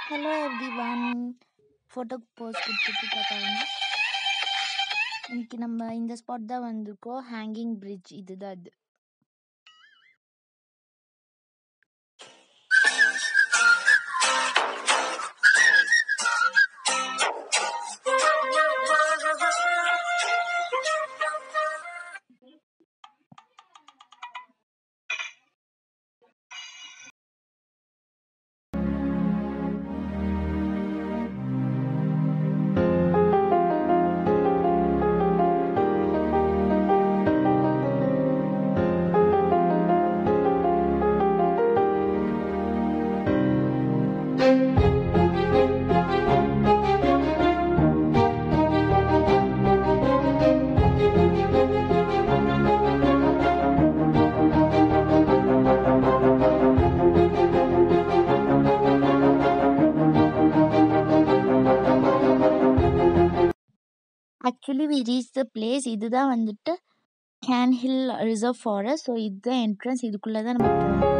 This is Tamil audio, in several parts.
ஹலோ எவ்ரிவன் ஃபோட்டோக்கு போஸ் கொடுத்துட்டு பாருங்க இன்னைக்கு நம்ம இந்த ஸ்பாட் தான் வந்திருக்கோம் ஹேங்கிங் பிரிட்ஜ் இதுதான் அது actually we reach the place இதுதான் வந்துட்டு can hill reserve forest so இதுதான் என்ட்ரன்ஸ் இதுக்குள்ளே தான் நம்ம போகணும்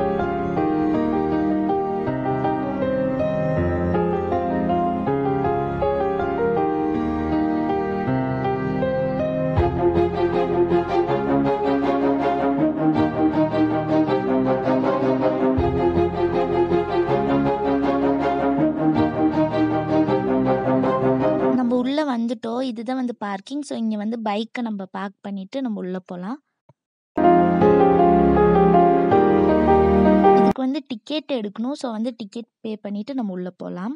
நம்ம உள்ளே வந்துட்டோம் இதுதான் வந்து பார்க்கிங் ஸோ இங்கே வந்து பைக்கை நம்ம பார்க் பண்ணிட்டு நம்ம உள்ளே போகலாம் இதுக்கு வந்து டிக்கெட் எடுக்கணும் ஸோ வந்து டிக்கெட் பே பண்ணிட்டு நம்ம உள்ளே போகலாம்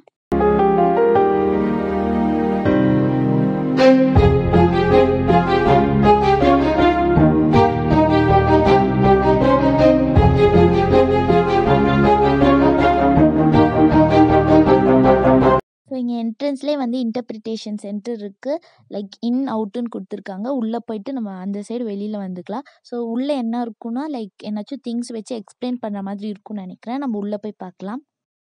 ஸோ இங்கே என்ட்ரன்ஸ்லேயே வந்து இன்டர்பிரிட்டேஷன் சென்டர் இருக்குது லைக் இன் அவுட்டுன்னு கொடுத்துருக்காங்க உள்ளே போயிட்டு நம்ம அந்த சைடு வெளியில் வந்துக்கலாம் ஸோ உள்ளே என்ன இருக்குன்னா லைக் என்னாச்சும் திங்ஸ் வச்சு எக்ஸ்பிளைன் பண்ணுற மாதிரி இருக்கும்னு நினைக்கிறேன் நம்ம உள்ளே போய் பார்க்கலாம்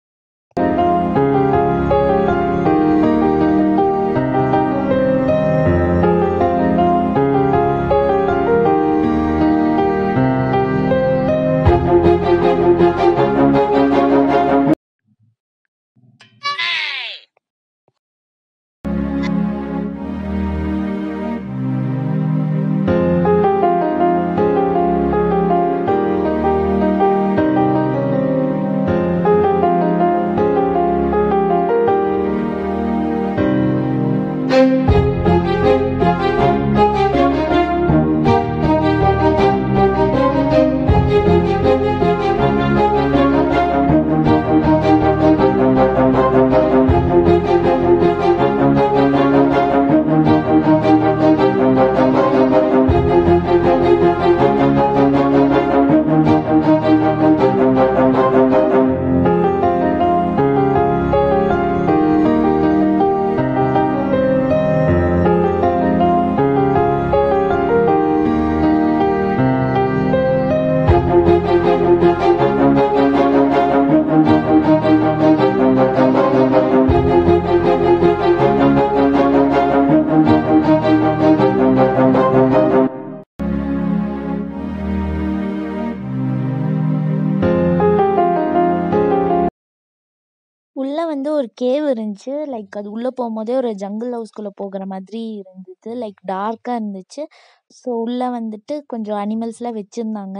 உள்ளே வந்து ஒரு கேவ் இருந்துச்சு லைக் அது உள்ளே போகும்போதே ஒரு ஜங்கிள் ஹவுஸ்குள்ளே போகிற மாதிரி இருந்தது லைக் டார்க்காக இருந்துச்சு ஸோ உள்ளே வந்துட்டு கொஞ்சம் அனிமல்ஸ்லாம் வச்சுருந்தாங்க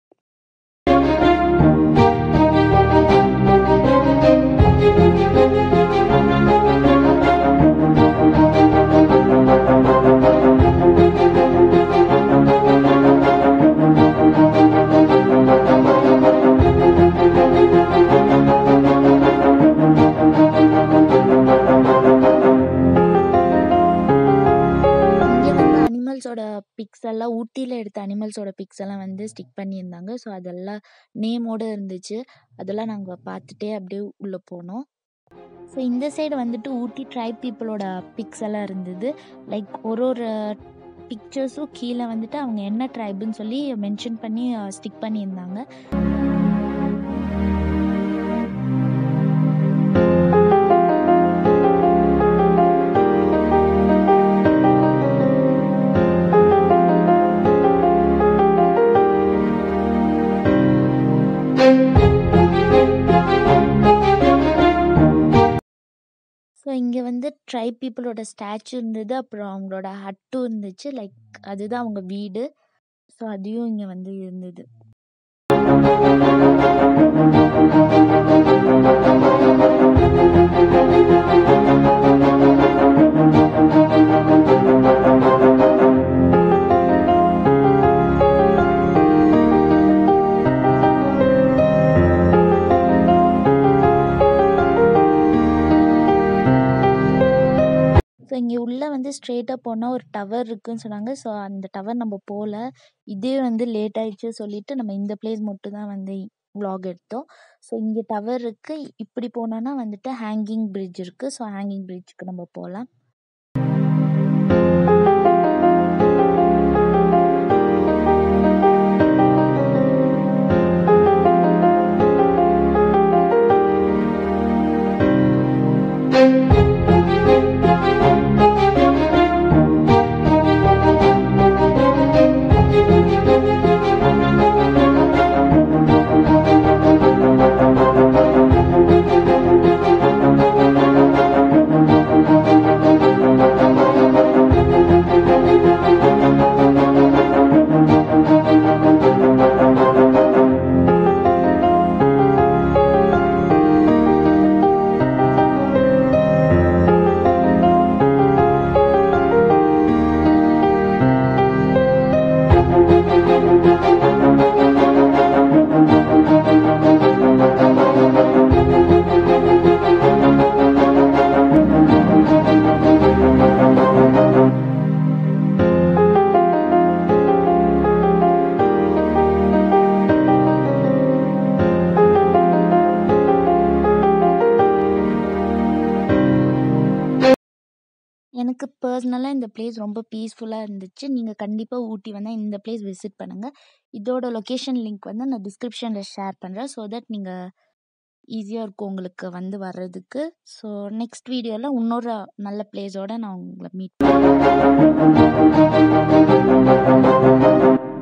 இங்கே வந்து அனிமல்ஸோட பிக்ஸ் எல்லாம் ஊட்டியில் எடுத்த அனிமல்ஸோட பிக்ஸ் எல்லாம் வந்து ஸ்டிக் பண்ணியிருந்தாங்க ஸோ அதெல்லாம் நேமோடு இருந்துச்சு அதெல்லாம் நாங்கள் பார்த்துட்டே அப்படியே உள்ளே போனோம் ஸோ இந்த சைடு வந்துட்டு ஊட்டி ட்ரைப் பீப்புளோட பிக்ஸ் எல்லாம் இருந்தது லைக் ஒரு ஒரு பிக்சர்ஸும் கீழே வந்துட்டு அவங்க என்ன ட்ரைபுன்னு சொல்லி மென்ஷன் பண்ணி ஸ்டிக் பண்ணியிருந்தாங்க ஸோ இங்கே வந்து ட்ரைப் பீப்புளோட ஸ்டாச்சு இருந்தது அப்புறம் அவங்களோட ஹட்டும் இருந்துச்சு லைக் அதுதான் அவங்க வீடு ஸோ அதையும் இங்கே வந்து இருந்தது ஸோ இங்கே உள்ளே வந்து ஸ்ட்ரெயிட்டாக போனால் ஒரு டவர் இருக்குன்னு சொன்னாங்க ஸோ அந்த டவர் நம்ம போகல இதே வந்து லேட் ஆயிடுச்சு சொல்லிட்டு நம்ம இந்த பிளேஸ் மட்டும் தான் வந்து vlog எடுத்தோம் ஸோ இங்கே டவர் இருக்குது இப்படி போனோன்னா வந்துட்டு ஹேங்கிங் பிரிட்ஜ் இருக்குது ஸோ ஹேங்கிங் பிரிட்ஜுக்கு நம்ம போகலாம் எனக்கு பர்சனலாக இந்த பிளேஸ் ரொம்ப பீஸ்ஃபுல்லாக இருந்துச்சு நீங்கள் கண்டிப்பாக ஊட்டி வந்தால் இந்த பிளேஸ் விசிட் பண்ணுங்கள் இதோட லொக்கேஷன் லிங்க் வந்து நான் டிஸ்கிரிப்ஷனில் ஷேர் பண்ணுறேன் ஸோ தட் நீங்கள் ஈஸியாக இருக்கும் உங்களுக்கு வந்து வர்றதுக்கு ஸோ நெக்ஸ்ட் வீடியோவில் இன்னொரு நல்ல பிளேஸோட நான் உங்களை மீட்